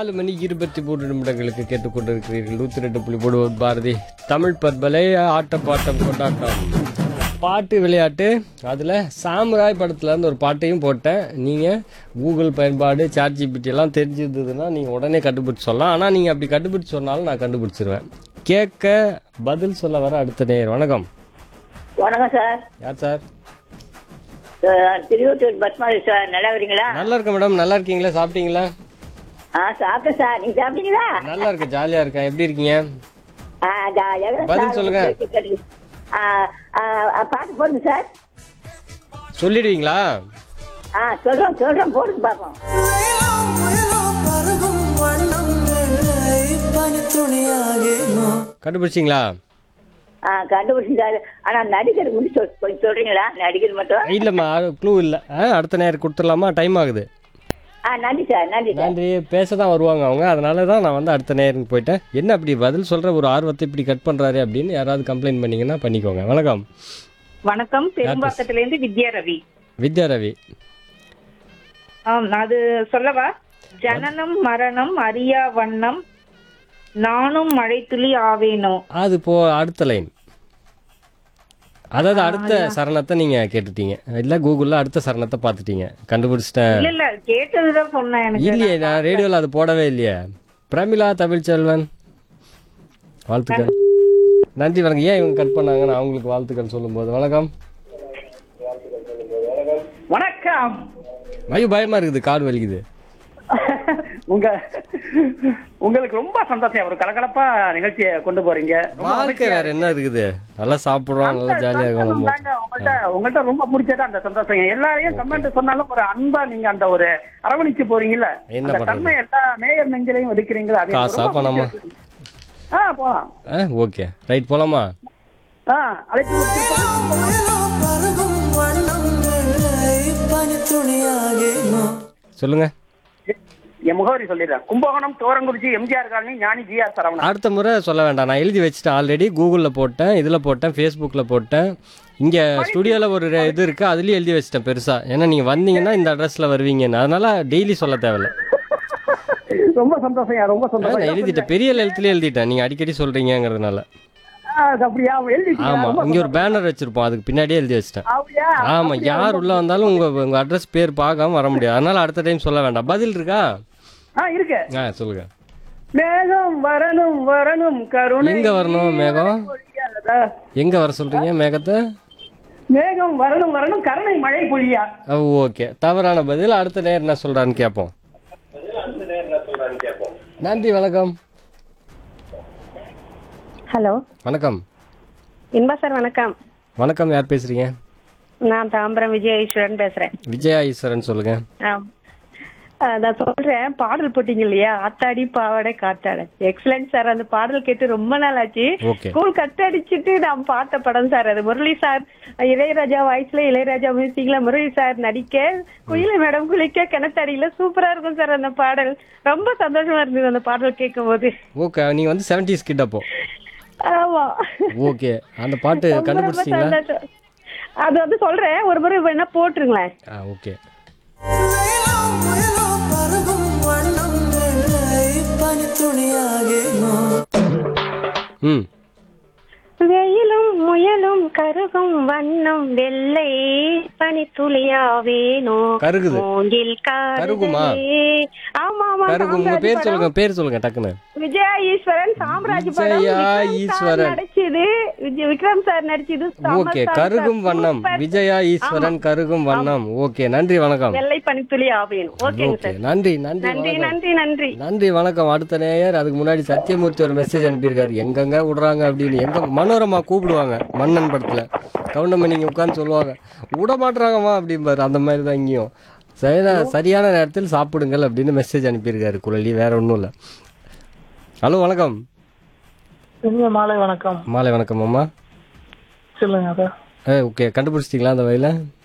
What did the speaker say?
நாலு மணி இருபத்தி மூணு நிமிடங்களுக்கு கேட்டுக்கொண்டிருக்கிறீர்கள் நூற்றி ரெண்டு புள்ளி மூணு பாரதி தமிழ் பற்பலை ஆட்டப்பாட்டம் கொண்டாட்டம் பாட்டு விளையாட்டு அதில் சாமுராய் படத்துலேருந்து ஒரு பாட்டையும் போட்டேன் நீங்கள் கூகுள் பயன்பாடு சாட் ஜிபிடி எல்லாம் தெரிஞ்சிருந்ததுன்னா நீங்கள் உடனே கண்டுபிடிச்சு சொல்லலாம் ஆனால் நீங்கள் அப்படி கண்டுபிடிச்சு சொன்னாலும் நான் கண்டுபிடிச்சிருவேன் கேட்க பதில் சொல்ல வர அடுத்த நேர் வணக்கம் வணக்கம் சார் யார் சார் அஹ் திருவத்தூர் பத்மாவதி சார் நல்லா இருக்கீங்களா நல்லா இருக்கேன் மேடம் நல்லா இருக்கீங்களா சாப்பிட்டீங்களா ஆ சாப்பிட்டேன் சார் நீங்க சாப்பிட்டீங்களா நல்லா இருக்கேன் ஜாலியாக இருக்கேன் எப்படி இருக்கீங்க ஆ, ஜாலியா இருக்கேன் பதில் சார். சொல்லுங்க. ஆ, ஆ, ஆ, பாட்டு போடுங்க சார் சொல்லிடுவீங்களா ஆ சொல்றோம் சொல்றோம் போடுங்க பாப்போம் கண்டுபிடிச்சிங்களா ஆ கண்டுபிடிச்சு சார் ஆனா நடிகர் மட்டும் சொல் கொஞ்சம் சொல்றீங்களா நடிகர் மட்டும் இல்லைம்மா க்ளூ இல்லை ஆ அடுத்த நேரம் கொடுத்துடலாமா டைம் ஆகுது ஆ நன்றி சார் நன்றி சார் நன்றி பேச தான் வருவாங்க அவங்க அதனால தான் நான் வந்து அடுத்த நேரம் போயிட்டேன் என்ன அப்படி பதில் சொல்கிற ஒரு ஆர்வத்தை இப்படி கட் பண்ணுறாரு அப்படின்னு யாராவது கம்ப்ளைண்ட் பண்ணீங்கன்னா பண்ணிக்கோங்க வணக்கம் வணக்கம் பெரும்பாக்கத்திலிருந்து வித்யா ரவி வித்யா ரவி ஆம் அது சொல்லவா ஜனனம் மரணம் அறியா வண்ணம் நானும் மழைத்துளி ஆவேனோ அது போ அடுத்த லைன் அதாவது அடுத்த சரணத்தை நீங்கள் கேட்டுட்டீங்க இல்லை கூகுளில் அடுத்த சரணத்தை பார்த்துட்டீங்க கண்டுபிடிச்சிட்டேன் இல்ல இல்ல கேட்டதுதான் சொன்னேன் எனக்கு இல்லையே நான் ரேடியோவில் அது போடவே இல்லையே பிரமிளா தமிழ்ச்செல்வன் வாழ்த்துக்கள் நன்றி வணக்கம் ஏன் இவங்க கட் பண்ணாங்க நான் அவங்களுக்கு வாழ்த்துக்கள் சொல்லும்போது வணக்கம் வணக்கம் ஐயோ பயமா இருக்குது காடு வலிக்குது உங்க உங்களுக்கு ரொம்ப சந்தோஷம் ஒரு கலகலப்பா நிகழ்ச்சியை கொண்டு போறீங்க ரொம்ப வாழ்க்கை வேற என்ன இருக்குது நல்லா சாப்பிடுறோம் நல்லா ஜாலியாக இருக்கும் நம்ம தாங்க, உங்கள்ட்ட உங்கள்ட்ட ரொம்ப பிடிச்சது அந்த சந்தோஷம் எல்லாரையும் கமெண்ட் சொன்னாலும் ஒரு அன்பா நீங்க அந்த ஒரு அரவணைச்சு போறீங்கல்ல என்ன அந்த பண்றது? தன்மை எல்லா நேயர் நெஞ்சிலையும் ஒதுக்குறீங்களா அது எனக்கு காசா ரொம்ப பணமா பிடிச்சது. ஆ போலாம் ஆ ஓகே ரைட் போலாமா ஆ அழைப்பு கொடுத்து சொல்லுங்க என் முகவரி சொல்லிடுறேன் Kumbakonam Thorangurichi MGR colony Gnani GR Saravanan அடுத்த முறை சொல்ல வேண்டாம் நான் எழுதி வச்சுட்டேன் ஆல்ரெடி கூகுளில் போட்டேன் இதில் போட்டேன் ஃபேஸ்புக்கில் போட்டேன் இங்கே ஸ்டுடியோவில் ஒரு ரெ- இது இருக்குது அதுலேயும் எழுதி வச்சிட்டேன் பெருசாக ஏன்னா நீங்கள் வந்தீங்கன்னா இந்த அட்ரஸில் வருவீங்கன்னு அதனால டெய்லி சொல்ல தேவையில்ல ரொம்ப சந்தோஷம் ஐயா, ரொம்ப ஆ, நான் சந்தோஷம் எழுதிட்டேன் பெரிய எழுத்துலேயே எழுதிட்டேன் நீங்கள் அடிக்கடி சொல்கிறீங்கிறதுனால ஆ, அது அப்படியா எழுதி ஆமாம் இங்கே ஒரு பேனர் வச்சுருப்போம் அதுக்கு பின்னாடியே எழுதி வச்சிட்டேன் அப்படியா ஆமாம் யார் உள்ளே வந்தாலும் உங்கள் உங்கள் அட்ரஸ் பேர் பார்க்காம வர முடியாது அதனால் அடுத்த டைம் சொல்ல வேண்டாம் பதில் இருக்கா ஆ இருக்கு ஆ சொல்லுங்கள் மேகம் வரணும் வரணும் கருணை எங்கே வரணும் மேகம் பொழியாதா? எங்கே வர சொல்கிறீங்க மேகத்தை மேகம் வரணும் வரணும் கருணை மழை பொழியா ஓகே தவறான பதில் அடுத்த நேரம் என்ன சொல்கிறான்னு கேட்போம் நன்றி வணக்கம் ஹலோ வணக்கம் இன்பா சார் வணக்கம் வணக்கம் யார் பேசுறீங்க நான் தாம்பரம் விஜய ஈஸ்வரன் பேசுறேன் விஜயா ஈஸ்வரன் சொல்லுங்க ஆம். அஹ் நான் சொல்றேன் பாடல் போட்டீங்க இல்லையா ஆத்தாடி பாவாடை காத்தாடை எக்ஸலன்ட் சார் அந்த பாடல் கேட்டு ரொம்ப நாள் ஆச்சு ஓகே ஸ்கூல் கட் அடிச்சிட்டு நான் பார்த்த படம் சார் அது முரளி சார் இளையராஜா வாய்ஸ்ல இளையராஜா மியூசிக்ல முரளி சார் நடிக்க குயில மேடம் குளிக்க கிணத்தடியில சூப்பரா இருக்கும் சார் அந்த பாடல் ரொம்ப சந்தோஷமா இருந்தது அந்த பாடல் கேட்கும் போது ஓகே நீங்க வந்து செவன்டிஸ் கிட்ட அப்போ ஆமா ஓகே அந்த பாட்டு ரொம்ப ரொம்ப கண்டுபிடிச்சிங்களா சந்தோஷம். அது வந்து சொல்றேன் ஒரு முறை வேணா போட்டுருங்களேன் ஆ ஓகே ம் வெயிலும் முயலும் கருகும் வண்ணம் வெள்ளை பனித்துளியாவேனோ கருகுது மூங்கில் கருகுமா? காடுகளே. ஆமா ஆமா கருக்கு உங்க சாம்ராஜ் பேர் படம். சொல்லுங்க பேர் சொல்லுங்க டக்குன்னு விஜயா ஈஸ்வரன் சாம்ராஜ் படம் விஜயா விக்ரம் சார் ஈஸ்வரன். நடிச்சது விஜய் விக்ரம் சார் நடிச்சது செம ஓகே star கருகும் சார். வண்ணம் சூப்பர். விஜயா ஈஸ்வரன் கருகும் வண்ணம் ஓகே நன்றி வணக்கம் வெள்ளை பனித்துளி ஆவேணும் ஓகேங்க ஓகே சார் நன்றி நன்றி நன்றி வணக்கம் நன்றி நன்றி நன்றி வணக்கம் அடுத்த நேயர் அதுக்கு முன்னாடி சத்தியமூர்த்தி ஒரு மெசேஜ் அனுப்பியிருக்காரு எங்கெங்க விடுறாங்க அப்படின்னு எங்க மனோரமா கூப்பிடுவாங்க மன்னன் படத்துல கவுண்டமணி இங்க உட்காந்து சொல்லுவாங்க விட மாட்டுறாங்கம்மா அப்படிம்பாரு அந்த மாதிரி தான் இங்கேயும் சரியா சரியான நேரத்தில் சாப்பிடுங்கள் அப்படின்னு மெசேஜ் அனுப்பியிருக்காரு குழலி வேற ஒன்றும் இல்லை ஹலோ வணக்கம் இனிய மாலை வணக்கம் மாலை வணக்கம் அம்மா சொல்லுங்க சார் ஏ ஓகே கண்டுபிடிச்சிட்டிங்களா அந்த வயல